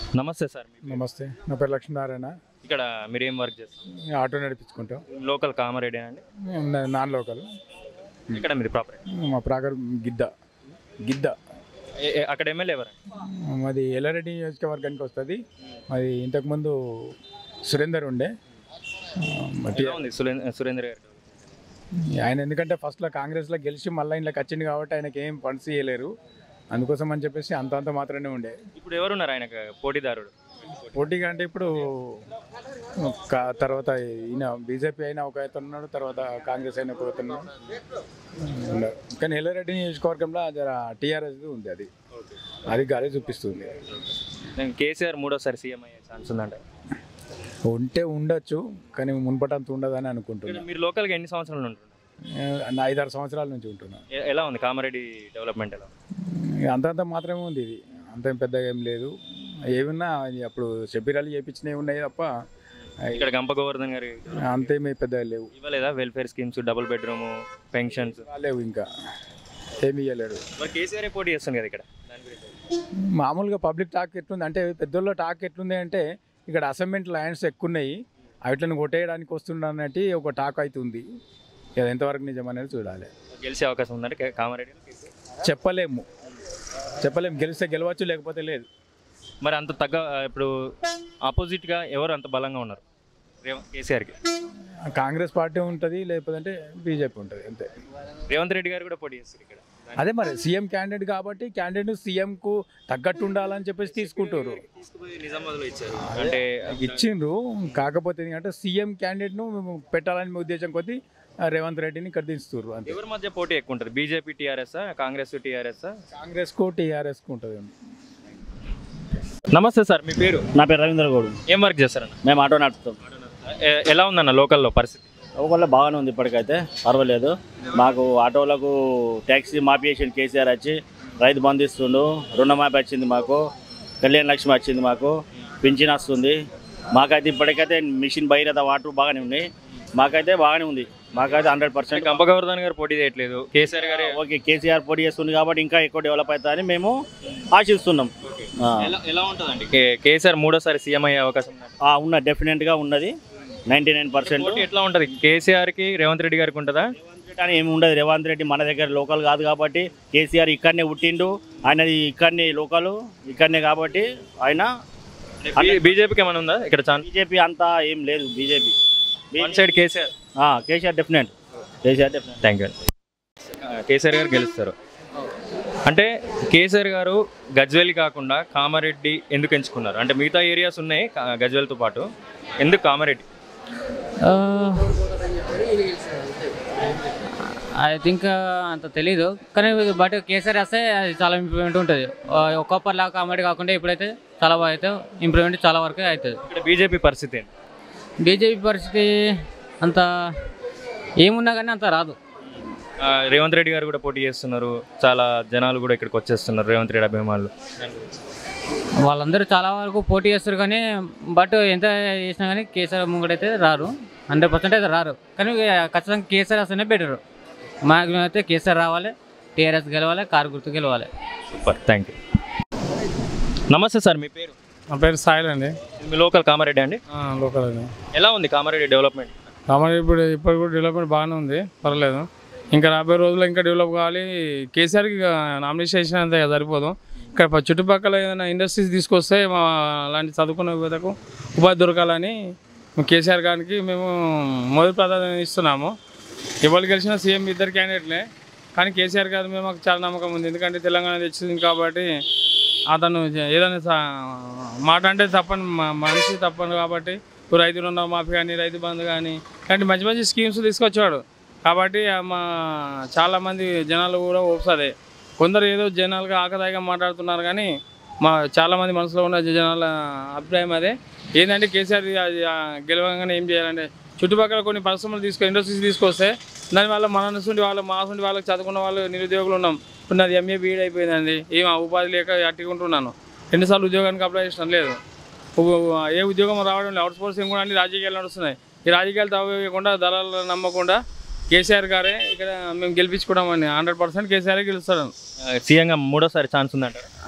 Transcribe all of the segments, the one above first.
నమస్తే సార్ మీ పేరు? నమస్తే నా పేరు లక్ష్మీనారాయణ ఇక్కడ మీరు ఏం వర్క్ చేస్తారు నేను ఆటో నడిపించుకుంటాం లోకల్ కామారెడ్డి అండి నేను నాన్ లోకల్ ఇక్కడ మీరు ప్రాపర్ మా ప్రాగర్ గిద్ద గిద్ద అక్కడ ఎమ్మెల్యే ఎవరు మాది ఎల్లారెడ్డి నియోజకవర్గానికి వస్తుంది మాది ఇంతకుముందు సురేందర్ ఉండే ఆ, మట్టి ఎలా ఉంది సురేంద్ర సురేంద్ర గారు ఆయన ఎందుకంటే ఫస్ట్లో కాంగ్రెస్లో గెలిచి మళ్ళీ ఇంట్లోకి వచ్చింది కాబట్టి ఆయనకి ఏం ఫండ్స్ ఇవ్వలేరు అందుకోసం అని చెప్పేసి అంత అంత మాత్రమే ఉండే ఇప్పుడు ఎవరున్నారు ఆయనకు పోటీదారుడు పోటీగా అంటే ఇప్పుడు ఒక తర్వాత ఈయన బీజేపీ అయినా ఒక అతను ఉన్నాడు తర్వాత కాంగ్రెస్ అయినా ఒక అతను ఉన్నాడు. ఉన్నారు. కానీ ఎల్లారెడ్డి నియోజకవర్గంలో జర టీఆర్ఎస్ ఉంది అది అది గాలి చూపిస్తుంది నేను కేసీఆర్ మూడోసారి సీఎం అయ్యే ఛాన్స్ ఉందంట ఉంటే ఉండొచ్చు కానీ మున్పటంత ఉండదని అనుకుంటున్నాను మీరు లోకల్గా ఎన్ని సంవత్సరాలు ఉంటున్నారు నా ఐదారు సంవత్సరాల నుంచి ఉంటున్నాను ఎ- ఎలా ఉంది కామారెడ్డి డెవలప్మెంట్ ఎలా ఉంది? అంతంత మాత్రమే ఉంది ఇది అంతేం పెద్దగా ఏం లేదు ఏమున్నా అది అప్పుడు షబీరాలు చేయించినవి ఉన్నాయి తప్ప ఇక్కడ గంప గోవర్ధన్ గారు అంతేమీ పెద్దగా లేవు ఇవ్వలేదా welfare schemes double bedroom pensions లేవు ఇంకా ఏమి ఇవ్వలేడు మరి కేసీఆర్ పోటీ చేస్తుంది కదా ఇక్కడ దాని గురించి మామూలుగా పబ్లిక్ టాక్ ఎట్లుంది అంటే పెద్దోళ్ళ టాక్ ఎట్లుంది అంటే ఇక్కడ అసైన్మెంట్ ల్యాండ్స్ ఎక్కువ ఉన్నాయి వాటిని కొట్టేయడానికి వస్తుండన్నట్టు ఒక టాక్ అవుతుంది ఇది ఎంతవరకు నిజం అనేది చూడాలి గెలిచే అవకాశం ఉందంటే కే- కామారెడ్డి చెప్పలేము చెప్పలేము గెలిస్తే గెలవచ్చు లేకపోతే లేదు మరి అంత తగ్గ ఇప్పుడు ఆపోజిట్గా ఎవరు అంత బలంగా ఉన్నారు రేవంత్ కేసీఆర్కి కాంగ్రెస్ పార్టీ ఉంటుంది లేకపోతే బీజేపీ ఉంటుంది అంతే రేవంత్ రెడ్డి గారు కూడా పోటీ చేస్తారు ఇక్కడ అదే మరి సీఎం క్యాండిడేట్ కాబట్టి క్యాండిడేట్ సీఎంకు తగ్గట్టు ఉండాలని చెప్పేసి తీసుకుంటారు తీసుకుపోయి నిజామాబాద్లో ఇచ్చారు అంటే ఇచ్చిండ్రు కాకపోతే ఏంటంటే సీఎం క్యాండిడేట్ను పెట్టాలని మీ ఉద్దేశం కొద్దీ ఆ, రేవంత్ రెడ్డిని ఇక్కడ దించుతారు అంతే ఎవరి మధ్య పోటీ ఎక్కువ ఉంటుంది బీజేపీ టీఆర్ఎస్ కాంగ్రెస్ టీఆర్ఎస్ కాంగ్రెస్కు టీఆర్ఎస్కు ఉంటుంది నమస్తే సార్ మీ పేరు నా పేరు రవీంద్ర గౌడ్ ఏం వర్క్ చేస్తారన్న మేము ఆటో నడుపుతాం ఎ- ఎలా ఉందన్న లోకల్లో పరిస్థితి ఒకవేళ బాగానే ఉంది ఇప్పటికైతే పర్వాలేదు మాకు ఆటోలకు ట్యాక్సీ మాఫియేషన్ కేసీఆర్ వచ్చి రైతు బంధు ఇస్తుండు రుణమాఫీ వచ్చింది మాకు కళ్యాణ లక్ష్మి వచ్చింది మాకు పింఛన్ వస్తుంది మాకైతే ఇప్పటికైతే మిషన్ బహిరత వాటర్ బాగానే ఉన్నాయి మాకైతే బాగానే ఉంది మాకైతే హండ్రెడ్ పర్సెంట్ గంప గోవర్ధన్ గారు పోటీ చేయట్లేదు కేసీఆర్ గారే ఓకే కేసీఆర్ పోటీ చేస్తుంది కాబట్టి ఇంకా ఎక్కువ డెవలప్ అవుతుందని మేము ఆశిస్తున్నాం ఆ. ఎలా ఎలా ఉంటుందండి కే- కేసీఆర్ మూడోసారి సీఎం అయ్యే అవకాశం ఉందా? ఆ, ఉన్న డెఫినెట్గా ఉన్నది నైంటీ నైన్ పర్సెంట్ పోటీ ఎట్లా ఉంటుంది కేసీఆర్కి రేవంత్ రెడ్డి గారికి ఉంటుందా కానీ ఏమి ఉండదు రేవంత్ రెడ్డి మన దగ్గర లోకల్ కాదు కాబట్టి కేసీఆర్ ఇక్కడనే పుట్టిండు ఆయనది ఇక్కడనే లోకల్ ఇక్కడనే కాబట్టి ఆయన బీ- బీజేపీకి ఏమైనా ఉందా ఇక్కడ ఛాన్స్ బీజేపీ అంతా ఏం లేదు BJP one side KCR KCR definite KCR definite thank you KCR garu గెలుస్తారు అంటే కేసీఆర్ గారు గజ్వేల్ కాకుండా కామారెడ్డి ఎందుకు ఎంచుకున్నారు అంటే మిగతా ఏరియాస్ ఉన్నాయి కా- గజ్వేల్తో పాటు ఎందుకు కామారెడ్డి ఐ థింక్ అంత తెలీదు కానీ బట్ కేసీఆర్ వస్తే అది చాలా ఇంప్రూవ్మెంట్ ఉంటుంది ఒక్కొక్కరిలా కామెడీ కాకుండా ఇప్పుడైతే చాలా బాగా అయితే ఇంప్రూవ్మెంట్ చాలా వరకు అవుతుంది ఇక్కడ బీజేపీ పరిస్థితి ఏంటి బీజేపీ పరిస్థితి అంత ఏమున్నా కానీ అంత రాదు ఆ, రేవంత్ రెడ్డి గారు కూడా పోటీ చేస్తున్నారు చాలా జనాలు కూడా ఇక్కడికి వచ్చేస్తున్నారు రేవంత్ రెడ్డి అభిమానులు వాళ్ళందరూ చాలా వరకు పోటీ చేస్తారు కానీ బట్ ఎంత చేసినా కానీ కేసీఆర్ ముంగడైతే రారు హండ్రెడ్ పర్సెంట్ అయితే రారు కానీ ఖచ్చితంగా కేసీఆర్ వస్తేనే బెటర్ మ్యాక్సిమం అయితే కేసీఆర్ రావాలి టీఆర్ఎస్ గెలవాలి కారు గుర్తు గెలవాలి సూపర్ థ్యాంక్ యూ నమస్తే సార్ మీ పేరు నా పేరు సాయిల్ అండి మీ లోకల్ కామారెడ్డి అండి లోకల్ అండి ఎలా ఉంది కామారెడ్డి డెవలప్మెంట్ కామన్ ఇప్పుడు ఇప్పుడు కూడా డెవలప్మెంట్ బాగానే ఉంది పర్లేదు ఇంకా రాబోయే రోజుల్లో ఇంకా డెవలప్ కావాలి కేసీఆర్కి నామినేషన్ చేసినంత సరిపోదు ఇక్కడ ప- చుట్టుపక్కల ఏదైనా ఇండస్ట్రీస్ తీసుకొస్తే మా అలాంటి చదువుకున్న యువతకు ఉపాధి దొరకాలని కేసీఆర్ గారికి మేము మొదటి ప్రాధాన్యత ఇస్తున్నాము ఎవరు గెలిచినా సీఎం ఇద్దరు క్యాండిడేట్లే కానీ కేసీఆర్ గారి మీద మాకు చాలా నమ్మకం ఉంది ఎందుకంటే తెలంగాణ తెచ్చింది కాబట్టి అతను జ- ఏదైనా సా- మాట అంటే తప్పని మ- మనిషి తప్పను కాబట్టి ఇప్పుడు రైతు రుణ మాఫీ కానీ రైతు బంధు కానీ ఇలాంటి మంచి మంచి స్కీమ్స్ తీసుకొచ్చాడు కాబట్టి ఆ మా చాలామంది జనాలు కూడా ఓప్సదే కొందరు ఏదో జనాలుగా ఆకదాయిగా మాట్లాడుతున్నారు కానీ మా చాలామంది మనసులో ఉన్న జనాల అభిప్రాయం అదే ఏంటంటే కేసీఆర్ అది, ఆ, గెలవగానే ఏం చేయాలంటే చుట్టుపక్కల కొన్ని పరిశ్రమలు తీసుకు ఇండస్ట్రీస్ తీసుకొస్తే దానివల్ల మన నుండి వాళ్ళు మా నుండి వాళ్ళకి చదువుకున్న వాళ్ళు నిరుద్యోగులు ఉన్నాం ఇప్పుడు నాది ఎంఏ బీఈడ్ అయిపోయిందండి ఏం ఆ ఉపాధి లేక అట్టుకుంటున్నాను రెండుసార్లు ఉద్యోగానికి అప్లై చేసిన లేదు ఉ- ఏ ఉద్యోగం రావడం లేదు అవుట్ సోర్సింగ్ కూడా అన్ని రాజకీయాలు నడుస్తున్నాయి ఈ రాజకీయాలు తవ్వకుండా దళాలు నమ్మకుండా కేసీఆర్ గారే ఇక్కడ మేము గెలిపించుకోవడం అండి హండ్రెడ్ పర్సెంట్ కేసీఆర్ గెలుస్తాడు సీఎంగా మూడోసారి ఛాన్స్ ఉందంటారు ఆ?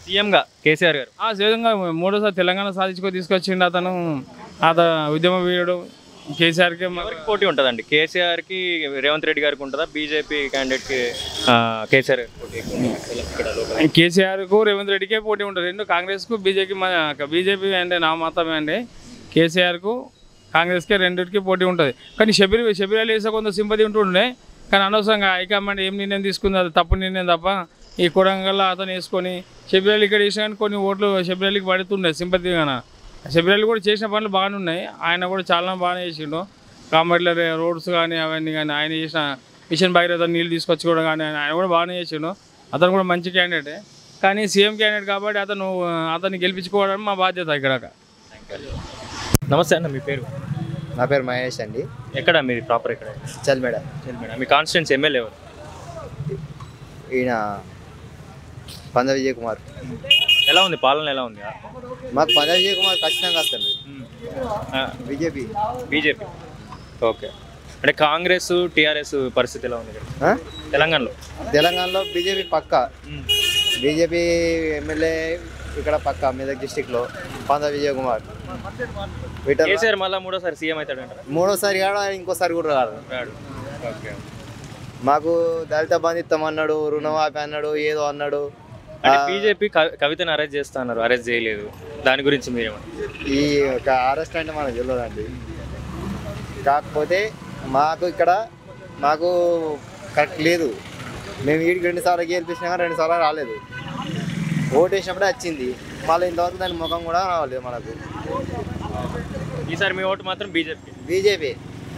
సీఎంగా కేసీఆర్ గారు ఆ విధంగా మూడోసారి తెలంగాణ సాధించుకో తీసుకొచ్చిండు అతను అతను ఉద్యమ వీరుడు కేసీఆర్కి ఎవరికి పోటీ ఉంటుందండి కేసీఆర్కి రేవంత్ రెడ్డి గారికి ఉంటుందా బీజేపీ క్యాండిడేట్కి కేసీఆర్ గారికి పోటీ ఇక్కడ లోకల్ కేసీఆర్కు రేవంత్ రెడ్డికే పోటీ ఉంటుంది రెండు కాంగ్రెస్కు బీజేపీ బీజేపీ అంటే నా మతమే అండి కేసీఆర్కు కాంగ్రెస్కే రెండింటికి పోటీ ఉంటుంది కానీ షబీర్ షబీర్ అలీ వేసే కొంత సింపతి ఉంటుండే కానీ అనవసరంగా హైకమాండ్ ఏం నిర్ణయం తీసుకుంది అది తప్పు నిర్ణయం తప్ప ఈ కొడంగల్లో అతను వేసుకొని షబీర్ అలీ ఇక్కడ వేసినా కానీ కొన్ని ఓట్లు షబీర్ అలీకి పడుతుండే సింపతిగాన షబీర్ అలీ కూడా చేసిన పనులు బాగానే ఉన్నాయి ఆయన కూడా చాలా బాగానే చేసిండు కామెడీలో రోడ్స్ కానీ అవన్నీ కానీ ఆయన చేసిన మిషన్ భగీరథ నీళ్ళు తీసుకొచ్చుకోవడం కానీ ఆయన కూడా బాగానే చేసిండు అతను కూడా మంచి క్యాండిడేటే కానీ సీఎం క్యాండిడేట్ కాబట్టి అతను అతన్ని గెలిపించుకోవడం మా బాధ్యత ఇక్కడ నమస్తే అన్న మీ పేరు నా పేరు మహేష్ అండి ఎక్కడ మీది ప్రాపర్ ఎక్కడ చల్ మేడం మేడం మీ కాన్స్టిట్యూన్స్ ఎమ్మెల్యే ఎవరు ఈయన పంజా విజయ్ కుమార్ ఎలా ఉంది పాలన ఎలా ఉంది మాకు పంజా విజయ్ కుమార్ ఖచ్చితంగా వస్తాడు బీజేపీ బీజేపీ ఓకే అంటే కాంగ్రెస్ టీఆర్ఎస్ పరిస్థితి ఎలా ఉంది ఇక్కడ? ఆ? తెలంగాణలో తెలంగాణలో బీజేపీ పక్క బీజేపీ ఎమ్మెల్యే ఇక్కడ పక్క మెదక్ డిస్టిక్లో పంజా విజయ్ కుమార్ విఠల్ కేసీఆర్ మళ్ళీ మూడోసారి సీఎం అవుతాడంటారా మూడోసారి కాదు ఇంకోసారి కూడా రాడు రాడు ఓకే మాకు దళిత బంధిత్వం అన్నాడు రుణమాఫీ అన్నాడు ఏదో అన్నాడు అంటే బీజేపీ కవితను అరెస్ట్ చేస్తా అన్నారు అరెస్ట్ చేయలేదు దాని గురించి మీరేమంటారు ఈ ఒక అరెస్ట్ అంటే మనకు తెలియదండి కాకపోతే మాకు ఇక్కడ మాకు కరెక్ట్ లేదు మేము వీడికి రెండు సార్లు గెలిపించినా కానీ రెండు సార్లు రాలేదు ఓటు వేసినప్పుడే వచ్చింది మళ్ళీ ఇంతవరకు దాని ముఖం కూడా రాలేదు మనకు ఈసారి మీ ఓటు మాత్రం బీజేపీ బీజేపీ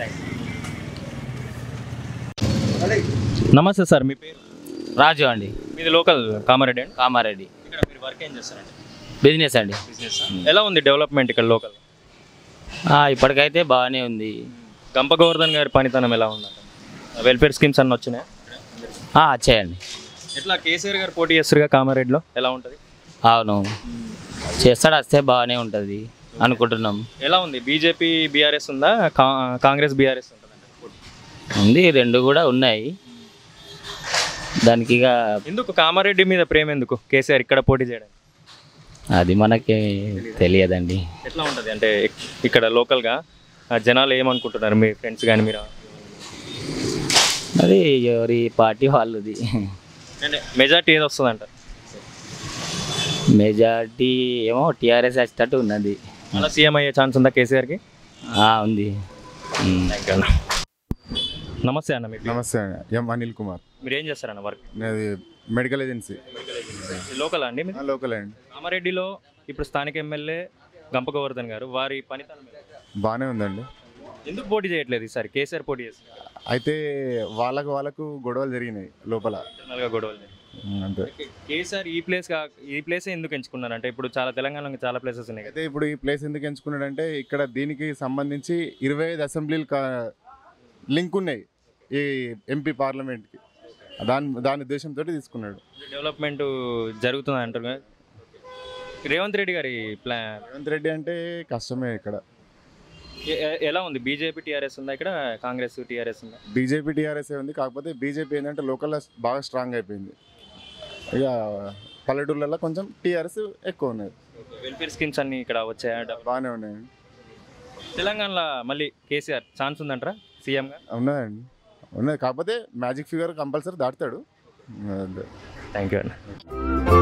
నమస్తే సార్ మీ పేరు రాజు అండి మీది లోకల్ కామారెడ్డి అండి కామారెడ్డి ఇక్కడ మీరు వర్క్ ఏం చేస్తారండి బిజినెస్ అండి బిజినెస్ ఎలా ఉంది డెవలప్మెంట్ ఇక్కడ లోకల్ ఆ, ఇప్పటికైతే బాగానే ఉంది గంప గోవర్ధన్ గారి పనితనం ఎలా ఉంది వెల్ఫేర్ స్కీమ్స్ అన్నీ వచ్చినాయి ఆ, వచ్చాయండి ఎట్లా కేసీఆర్ గారు పోటీ చేస్తారుగా కామారెడ్డిలో ఎలా ఉంటుంది అవును చేస్తాడు వస్తే బాగానే ఉంటుంది అనుకుంటున్నాం ఎలా ఉంది బీజేపీ బీఆర్ఎస్ ఉందా కా- కాంగ్రెస్ బీఆర్ఎస్ ఉంటుందండి ఉంది రెండు కూడా ఉన్నాయి దానికి ఇక ఎందుకు కామారెడ్డి మీద ప్రేమ ఎందుకు కేసీఆర్ ఇక్కడ పోటీ చేయడానికి అది మనకి తెలియదండి ఎట్లా ఉంటుంది అంటే ఇక్- ఇక్కడ లోకల్గా ఆ జనాలు ఏమనుకుంటున్నారు మీ ఫ్రెండ్స్ కానీ మీరు అది ఎవరి పార్టీ వాళ్ళది అంటే మెజార్టీ ఏది వస్తుంది అంటారు మెజార్టీ ఏమో టీఆర్ఎస్ వచ్చేటట్టు ఉన్నది అలా సీఎం అయ్యే ఛాన్స్ ఉందా కేసీఆర్కి ఆ, ఉంది ఉమ్. థ్యాంక్ యూ అన్న నమస్తే అన్న మీకు నమస్తే అండి ఎం అనిల్ కుమార్ మీరు ఏం చేస్తారన్న వర్క్ నాది మెడికల్ ఏజెన్సీ లోకల్ అండి మీరు లోకల్ అండి కామారెడ్డిలో ఇప్పుడు స్థానిక ఎమ్మెల్యే గంప గోవర్ధన్ గారు వారి పనితనం ఎలా? బాగానే ఉందండి ఎందుకు పోటీ చేయట్లేదు ఈసారి కేసీఆర్ పోటీ చేస్తారు అయితే వాళ్ళకు వాళ్ళకు గొడవలు జరిగినాయి లోపల జనరల్గా గొడవలు ఉమ్, అంతే కేసీఆర్ ఈ ప్లేస్ కా ఈ ప్లేసే ఎందుకు ఎంచుకున్నారు అంటే ఇప్పుడు చాలా తెలంగాణలో చాలా ప్లేసెస్ ఉన్నాయి కదా అయితే ఇప్పుడు ఈ ప్లేస్ ఎందుకు ఎంచుకున్నాడంటే ఇక్కడ దీనికి సంబంధించి ఇరవై ఐదు అసెంబ్లీలు కా లింక్ ఉన్నాయి ఈ ఎంపీ పార్లమెంట్కి దాని దాని ఉద్దేశంతో తీసుకున్నాడు డెవలప్మెంట్ జరుగుతుంది అంటారు కదా. రేవంత్ రెడ్డి గారి ప్లా రేవంత్ రెడ్డి అంటే కష్టమే ఇక్కడ ఎ- ఎ- ఎలా ఉంది బీజేపీ టీఆర్ఎస్ ఉందా ఇక్కడ కాంగ్రెస్ టీఆర్ఎస్ ఉందా బీజేపీ టీఆర్ఎస్ ఉంది కాకపోతే బీజేపీ ఏంటంటే లోకల్లో బాగా స్ట్రాంగ్ అయిపోయింది ఇక పల్లెటూర్లలో కొంచెం టీఆర్ఎస్ ఎక్కువ ఉన్నది వెల్ఫేర్ స్కీమ్స్ అన్ని ఇక్కడ వచ్చాయా డబ్బు- బాగానే ఉన్నాయి తెలంగాణలో మళ్ళీ కేసీఆర్ ఛాన్స్ ఉందంటారా సీఎంగా ఉన్నదండి ఉన్నది కాకపోతే మ్యాజిక్ ఫిగర్ కంపల్సరీ దాటుతాడు అదే. థ్యాంక్ యూ అన్న